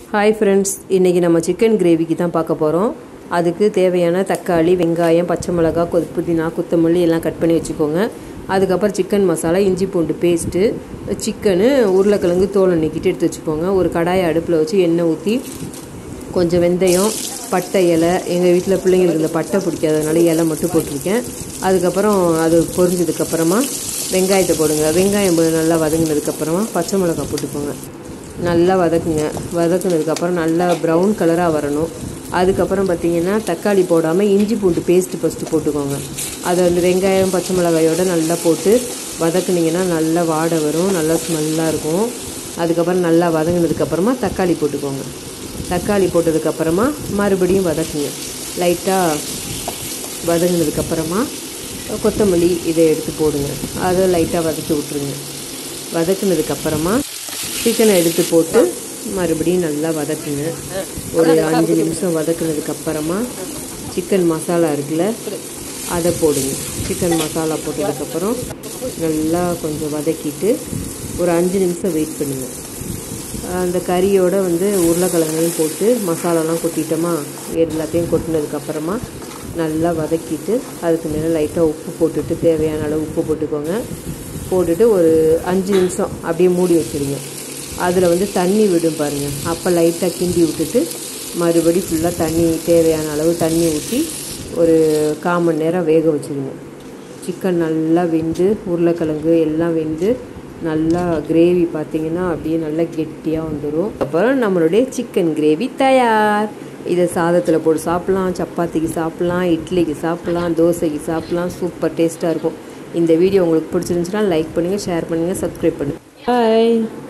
hi friends இன்றைக்கி நம்ம chicken கிரேவிக்கு தான் பார்க்க போகிறோம் அதுக்கு தேவையான தக்காளி வெங்காயம் பச்சை மிளகாய் கொத்து புதினா கொத்தமல்லி எல்லாம் கட் பண்ணி வச்சுக்கோங்க அதுக்கப்புறம் சிக்கன் மசாலா இஞ்சி பூண்டு பேஸ்ட்டு சிக்கனு உருளைக்கிழங்கு தோலை நீக்கிட்டு எடுத்து வச்சுக்கோங்க ஒரு கடாயை அடுப்பில் வச்சு எண்ணெய் ஊற்றி கொஞ்சம் வெந்தயம் பட்டை இலை எங்கள் வீட்டில் பிள்ளைங்களுக்கு இந்த பட்டை பிடிக்காததுனால இலை மட்டும் போட்டிருக்கேன் அதுக்கப்புறம் அது பொரிஞ்சதுக்கப்புறமா வெங்காயத்தை போடுங்க வெங்காயம் நல்லா வதங்கினதுக்கப்புறமா பச்சை மிளகாய் போட்டுக்கோங்க நல்லா வதக்குங்க வதக்குனதுக்கப்புறம் நல்லா ப்ரௌன் கலராக வரணும் அதுக்கப்புறம் பார்த்தீங்கன்னா தக்காளி போடாமல் இஞ்சி பூண்டு பேஸ்ட்டு ஃபஸ்ட்டு போட்டுக்கோங்க அதை வந்து வெங்காயம் பச்சை மிளகாயோட நல்லா போட்டு வதக்குனிங்கன்னா நல்லா வாடை வரும் நல்லா ஸ்மெல்லாக இருக்கும் அதுக்கப்புறம் நல்லா வதங்கினதுக்கப்புறமா தக்காளி போட்டுக்கோங்க தக்காளி போட்டதுக்கப்புறமா மறுபடியும் வதக்குங்க லைட்டாக வதங்கினதுக்கப்புறமா கொத்தமல்லி இதை எடுத்து போடுங்க அதை லைட்டாக வதக்கி விட்ருங்க வதக்குனதுக்கப்புறமா சிக்கனை எடுத்து போட்டு மறுபடியும் நல்லா வதக்குங்க ஒரு அஞ்சு நிமிஷம் வதக்குனதுக்கப்புறமா சிக்கன் மசாலா இருக்குல்ல அதை போடுங்க சிக்கன் மசாலா போட்டதுக்கப்புறம் நல்லா கொஞ்சம் வதக்கிட்டு ஒரு அஞ்சு நிமிஷம் வெயிட் பண்ணுங்கள் அந்த கறியோட வந்து உருளைக்கிழங்கையும் போட்டு மசாலாலாம் கொட்டிட்டோமா எல்லாத்தையும் கொட்டினதுக்கப்புறமா நல்லா வதக்கிட்டு அதுக்கு மேலே லைட்டாக உப்பு போட்டுட்டு தேவையான அளவு உப்பு போட்டுக்கோங்க போட்டுட்டு ஒரு அஞ்சு நிமிஷம் அப்படியே மூடி வச்சுருங்க அதில் வந்து தண்ணி விடும் பாருங்கள் அப்போ லைட்டாக கிண்டி விட்டுட்டு மறுபடி ஃபுல்லாக தண்ணி தேவையான அளவு தண்ணி ஊற்றி ஒரு கால் மணி நேரம் வேக வச்சுருங்க சிக்கன் நல்லா வெந்து உருளைக்கிழங்கு எல்லாம் வெந்து நல்லா கிரேவி பார்த்தீங்கன்னா அப்படியே நல்லா கெட்டியாக வந்துடும் அப்புறம் நம்மளுடைய சிக்கன் கிரேவி தயார் இதை சாதத்தில் போட்டு சாப்பிட்லாம் சப்பாத்திக்கு சாப்பிட்லாம் இட்லிக்கு சாப்பிட்லாம் தோசைக்கு சாப்பிட்லாம் சூப்பர் டேஸ்ட்டாக இருக்கும் இந்த வீடியோ உங்களுக்கு பிடிச்சிருந்துச்சுன்னா லைக் பண்ணுங்கள் ஷேர் பண்ணுங்கள் சப்ஸ்கிரைப் பண்ணுங்கள் பாய்